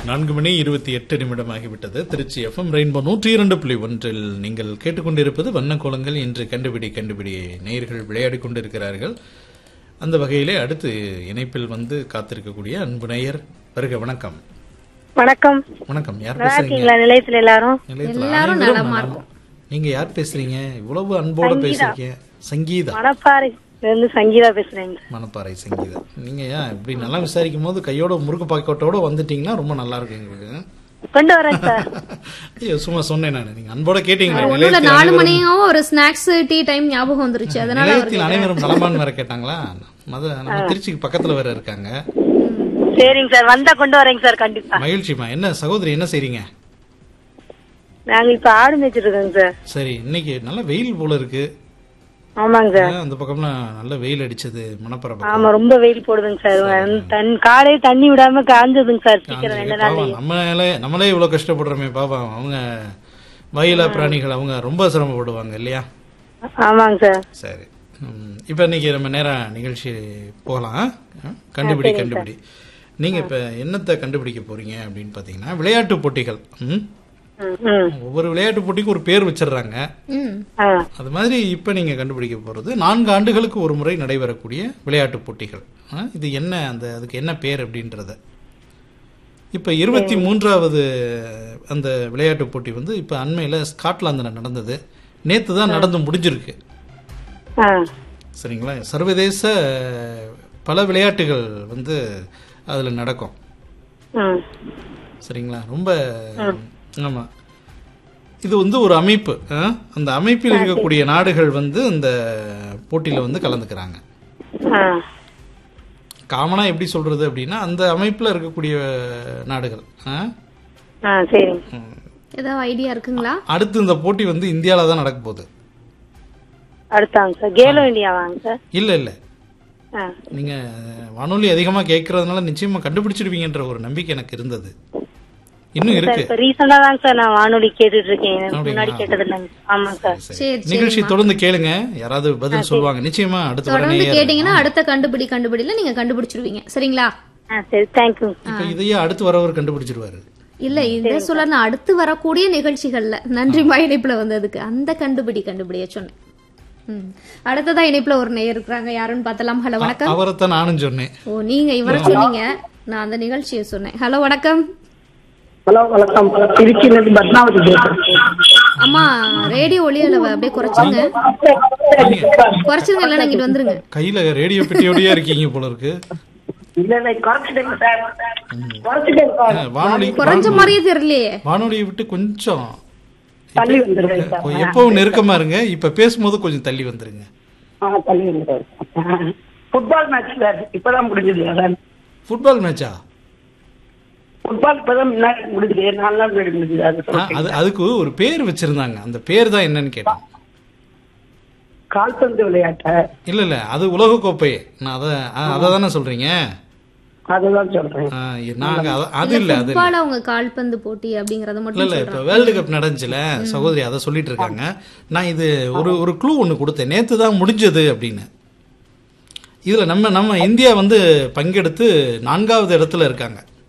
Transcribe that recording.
நான்கு மணி இருபத்தி எட்டு நிமிடமாகிவிட்டது திருச்சி எஃப்எம் ரெயின்போ நூற்றி இரண்டு புள்ளி ஒன்றில் நீங்கள் கேட்டுக்கொண்டிருப்பது வண்ணக்கோலங்கள் இன்று கண்டுபிடி கண்டுபிடி நேயர்கள் விளையாடிக் கொண்டிருக்கிறார்கள் அந்த வகையிலே அடுத்து இணைப்பில் வந்து காத்திருக்கக்கூடிய அன்பு நேயர் வருக வணக்கம் வணக்கம் வணக்கம் யார் நல்லா பேசுறீங்க இருக்கீங்களா நிலையத்துல எல்லாரும் நிலையத்தில் எல்லாரும் அனைவரும் நலமா நலம். நீங்க யார் பேசுறீங்க இவ்வளவு அன்போட பேசுறீங்க சங்கீதா மணப்பாறை இருந்து சங்கீதா பேசுறேங்க மணப்பாறை சங்கீதா நீங்க ஏன் இப்படி நல்லா விசாரிக்கும் போது கையோட முறுக்கு பாக்கெட்டோட வந்துட்டீங்கன்னா ரொம்ப நல்லா இருக்கும் எங்களுக்கு கொண்டு வரேன் சார் ஐயோ சும்மா சொன்னேன் நான் நீங்க அன்போட கேட்டீங்களே ஒண்ணுல நிலையத்தில் நாலு அனைவரும் மணியும் ஒரு ஸ்நாக்ஸ் டீ டைம் ஞாபகம் வந்துருச்சு அதனால அவர் நிலையத்தில் அனைவரும் நலமான்னு வேற கேட்டாங்களா மத நம்ம திருச்சிக்கு பக்கத்துல வேற இருக்காங்க சரிங்க சார் வந்தா கொண்டு வரேங்க சார் கண்டிப்பா மகிழ்ச்சிமா என்ன சகோதரி என்ன செய்றீங்க நாங்க இப்ப ஆடு மேய்ச்சிட்டு இருக்கோங்க சார் சரி இன்னைக்கு நல்ல வெயில் போல இருக்கு ஆமாங்க சார் அந்த பக்கம்லாம் நல்ல வெயில் அடிச்சது மணப்பரப்பு ஆமா ரொம்ப வெயில் போடுதுங்க சார் தன் காலையே தண்ணி விடாம காஞ்சதுங்க சார் சீக்கிரம் ரெண்டு நாள் பாவம் நம்மளே நம்மளே இவ்வளவு கஷ்டப்படுறோமே பாவம் அவங்க வயல பிராணிகள் அவங்க ரொம்ப சிரமப்படுவாங்க இல்லையா ஆமாங்க சார் சரி ம், இப்ப இன்னைக்கு நம்ம நேரம் நிகழ்ச்சி போகலாம் ஆ? கண்டுபிடி கண்டுபிடி நீங்க இப்ப என்னத்தை கண்டுபிடிக்க போறீங்க அப்படின்னு பாத்தீங்கன்னா விளையாட்டு போட்டிகள் ம்? ம், ம். ஒவ்வொரு விளையாட்டு போட்டிக்கும் ஒரு பேர் வச்சிடுறாங்க ம். ஆ, அது மாதிரி இப்ப நீங்க கண்டுபிடிக்க போறது நான்கு ஆண்டுகளுக்கு ஒரு முறை நடைபெறக்கூடிய விளையாட்டு போட்டிகள் ஆ? இது என்ன அந்த அதுக்கு என்ன பேர் அப்படின்றத இப்ப இருபத்தி மூன்றாவது அந்த விளையாட்டு போட்டி வந்து இப்ப அண்மையில ஸ்காட்லாந்துல நடந்தது நேத்து தான் நடந்து முடிஞ்சிருக்கு ஆ, சரிங்களா சர்வதேச பல விளையாட்டுகள் வந்து அதுல நடக்கும் ம். சரிங்களா ரொம்ப ஆமா இது வந்து ஒரு அமைப்பு ஆ? அந்த அமைப்பில் இருக்கக்கூடிய நாடுகள் வந்து இந்த போட்டியில வந்து கலந்துக்கிறாங்க ஆ, காமனா எப்படி சொல்றது அப்படின்னா அந்த அமைப்புல இருக்கக்கூடிய நாடுகள் ஆ? ஆ, சரிங்க ஏதாவது ஐடியா இருக்குங்களா அடுத்து இந்த போட்டி வந்து இந்தியால தான் நடக்க போகுது அடுத்தாங்க சார் கேலோ இந்தியா வாங்க சார் இல்ல இல்ல ஆ, நீங்க வானொலி அதிகமா கேட்கறதுனால நிச்சயமா கண்டுபிடிச்சிருவீங்கன்ற ஒரு நம்பிக்கை எனக்கு இருந்தது இன்னும் சார் இருக்கு இப்ப ரீசெண்டா தாங்க சார் நான் வானொலி கேட்டுட்டு இருக்கேன் அப்படிங்களா? முன்னாடி கேட்டது இல்லைங்க ஆமாங்க சார் சரி. சரி நிகழ்ச்சி தொடர்ந்து கேளுங்க யாராவது பதில் சொல்லுவாங்க நிச்சயமா அடுத்த தொடர்ந்து உடனே கேட்டீங்கன்னா அடுத்த கண்டுபிடி கண்டுபிடில நீங்க கண்டுபிடிச்சிருவீங்க சரிங்களா ஆ சரி தேங்க்யூ இப்ப இதையே அடுத்து வரவர் கண்டுபிடிச்சிருவாரு இல்ல இத சொல்ல நான் அடுத்து வரக்கூடிய நிகழ்ச்சிகள்ல நன்றி இணைப்புல வந்ததுக்கு அந்த கண்டுபிடி கண்டுபிடிய சொன்னேன் ம். அடுத்ததா இணைப்புல ஒரு நேயர் இருக்கிறாங்க யாருன்னு பார்த்தலாம் ஹலோ வணக்கம் அவரைத்தான் நானும் சொன்னேன் ஓ நீங்க இவரை சொன்னீங்க நான் அந்த நிகழ்ச்சியை சொன்னேன் ஹலோ வணக்கம் ஹலோ வணக்கம் திருச்சியிலிருந்து பத்மாவதி பேசுறேன் அம்மா ரேடியோ ஒளி அளவை அப்படியே குறைச்சிருங்க குறைச்சிருங்க இல்லைன்னா இங்கிட்டு வந்துருங்க கையில ரேடியோ பெட்டியோடயே இருக்கீங்க போல இருக்கு இல்ல இல்ல குறைச்சிட்டேங்க சார் குறைச்சிட்டேங்க சார் ஆ, வானொலி குறைஞ்ச மாதிரியே தெரியலையே வானொலியை விட்டு கொஞ்சம் தள்ளி வந்துருங்க சார் இப்ப எப்பவும் நெருக்கமா இருங்க இப்ப பேசும்போது கொஞ்சம் தள்ளி வந்துருங்க ஆ தள்ளி வந்துருங்க ஃபுட்பால் மேட்ச் சார் இப்பதான் முடிஞ்சது சார் ஃபுட்பால் மேட்சா ஃபுட்பால் இப்பதான் முன்னாடி முடிஞ்சது நாலு நாள் முன்னாடி முடிஞ்சது அது ஆ, சொல்றேன். அது அதுக்கு ஒரு பேர் வச்சிருந்தாங்க அந்த பேர் தான் என்னன்னு கேட்டேன் கால்பந்து விளையாட்ட இல்ல இல்ல அது உலக கோப்பை நான் அத ஆ, அதை தானே சொல்றீங்க அதுதான் சொல்றேன் ஆ, நாங்க அத- அது இல்ல அது இல்ல. ஃபுட்பால் அவங்க கால்பந்து போட்டி அப்படிங்கறத இல்ல மட்டும் இல்ல இப்ப வேர்ல்டு கப் நடந்துச்சுல சகோதரி அதை சொல்லிட்டு இருக்காங்க நான் இது ஒரு ஒரு க்ளூ ஒன்னு கொடுத்தேன் நேத்து தான் முடிஞ்சது அப்படின்னு இதுல நம்ம நம்ம இந்தியா வந்து பங்கெடுத்து நான்காவது இடத்துல இருக்காங்க